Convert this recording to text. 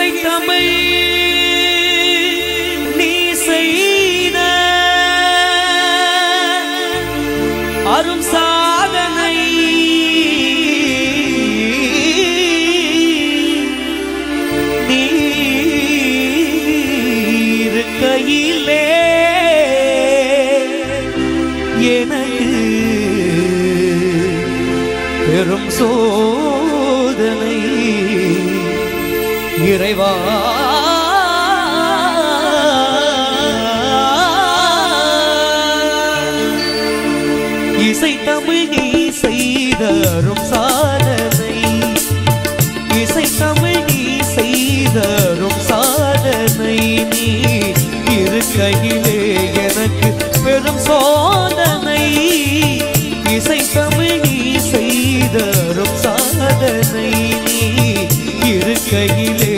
இசை தமிழ் நீ செய்த அரும் சாதனை நீர் கையிலே எனக்கு பெரும் சோதனை இறைவா இசை தமிழ் நீ செய்தரும் சாதனை இசை தமிழ் நீ செய்தரும் சாதனை நீ இருக்கையிலே எனக்கு பெரும் சோதனை இசை தமிழ் நீ செய்தரும் சாதனை நீ இருக்கையிலே